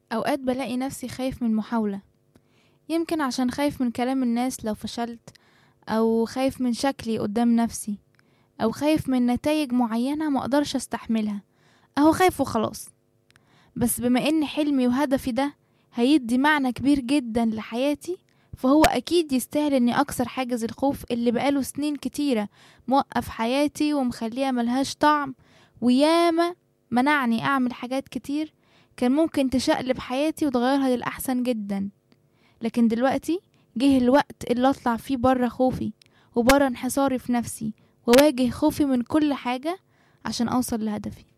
أوقات بلاقي نفسي خايف من محاولة يمكن عشان خايف من كلام الناس لو فشلت أو خايف من شكلي قدام نفسي أو خايف من نتائج معينة مقدرش استحملها أهو خايف وخلاص بس بما إن حلمي وهدفي ده هيدي معنى كبير جدا لحياتي فهو أكيد يستاهل إني أكسر حاجز الخوف اللي بقاله سنين كتيرة موقف حياتي ومخليها ملهاش طعم وياما منعني أعمل حاجات كتير كان ممكن تشقلب حياتي وتغيرها للأحسن جدا لكن دلوقتي جه الوقت اللي أطلع فيه برا خوفي وبرا انحصاري في نفسي وواجه خوفي من كل حاجة عشان أوصل لهدفي